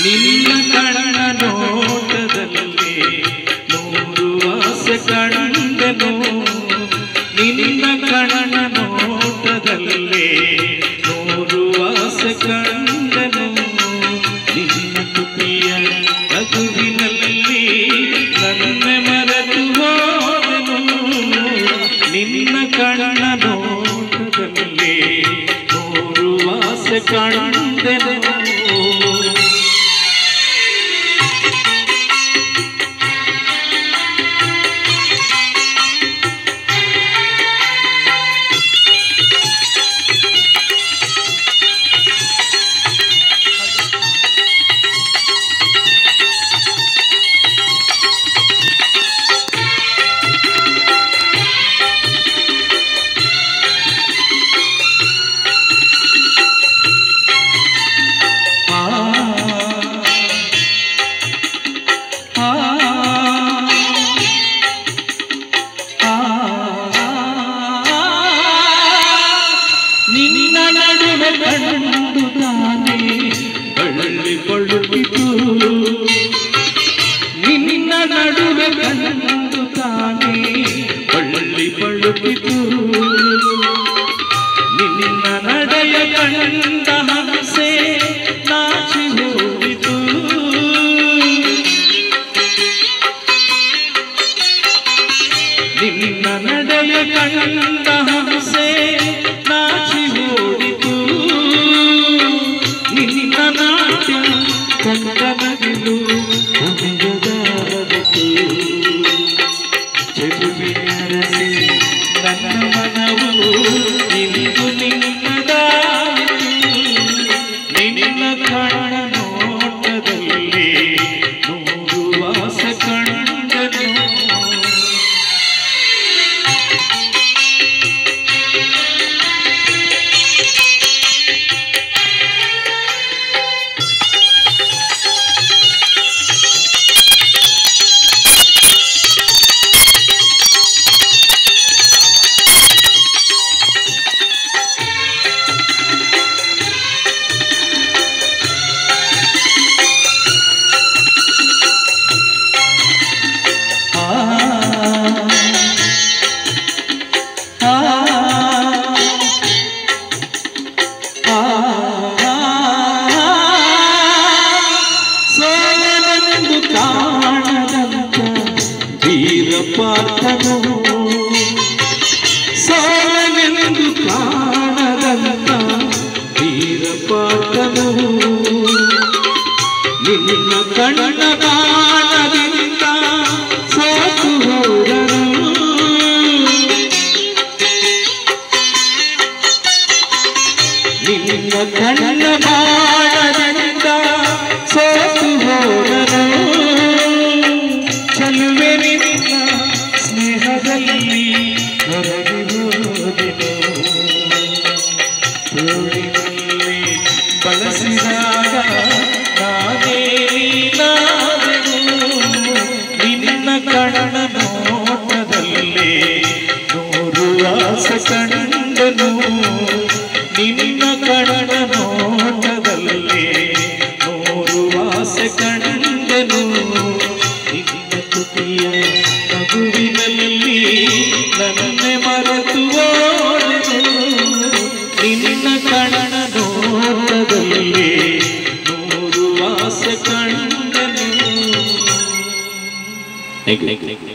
ನಿನ್ನ ಕಣ್ಣ ನೋಟದಲ್ಲಿ ನೂರು ಆಸೆ ಕಂಡೆನು ನಿನ್ನ ಕಣ್ಣ ನೋಟದಲ್ಲಿ ನೂರು ಆಸೆ ಕಂಡೆನು ನಿನ್ನ ತುಟಿಯ ನಗುವಿನಲ್ಲಿ ನನ್ನ ಮರೆತು ಹೋದೆನು ನಿನ್ನ ಕಣ್ಣ ನೋಟದಲ್ಲಿ ನೂರು ಆಸೆ ಕಂಡೆನು ನಿನ್ನ ನಡುವೆ ಕಂಡು ತಾನೇ ಬಳ್ಳಿಕೊಳ್ಳುತ್ತಿತು ನಿನ್ನ ನಡುವೆ ಕಂಡು ತಾನೇ ಬಳ್ಳಿ ಬಳ್ಳುತ್ತಿತು ನಿನ್ನ ನಡೆಯ ಕಂಡ ಹಂಸೆ ನಾಚಿ ಹೋಗಿತು ನಿನ್ನ ನಡೆಯ ಕಂಡ ಹಂಸೆ ನಾಚಿ ಓಡಿತು ನಿನ್ನ ನಾಟ್ಯ ಕಂಡ ನಗಿಲು ಹುಡುಗದಾರತು ಚೆಲುವಿನರಸಿ ನನ್ನ ಮನವು ಇಂದು ನಿನ್ನದಾಯಿತು ನಿನ್ನ ಕಣ್ಣ ನೋಟದಲ್ಲಿ ನೂರು ವಾಸ ಕಂಡನು ಸೋಲನೆಂದು ಕಾಣದಂತ ವೀರಪಾರ್ಥನು ಸೋಲನೆಂದು ಕಾಣದಂತ ವೀರಪಾರ್ಥನು ನಿನ್ನ ಕಣ್ಣ ಬಾಣದಿಂದ ಸೋತು ಹೋದನು ನಿನ್ನ ಕಣ್ಣ ಬಾಣದಿಂದ ಸೋತು ಹೋದನು ಚಲುವೆ ನಿನ್ನ ಸ್ನೇಹದಲ್ಲಿ ಹೊರಗಿ ಹೋದೆನು ತೋಳಿನಲ್ಲಿ ಬಳಸಿದಾಗ ನಾನೇ ನೀನಾದೆನು ನಿನ್ನ ಕಣ್ಣ ನೋಟದಲ್ಲಿ ನೂರು ಆಸ ಕಂಡನು ನಿನ್ನ ಕಣ್ಣ ನೋಟದಲ್ಲಿ ನೂರು ಆಸ ಕಂಡನು ನಿನ್ನ ತುಟಿಯ ಮಗುವಿನಲ್ಲಿ ನನ್ನೆ ಮರೆತು ಓಡೆನು ನಿನ್ನ ಕಣ್ಣ ನೋಟದಲ್ಲಿ ನೂರು ಆಸೆ ಕಂಡನು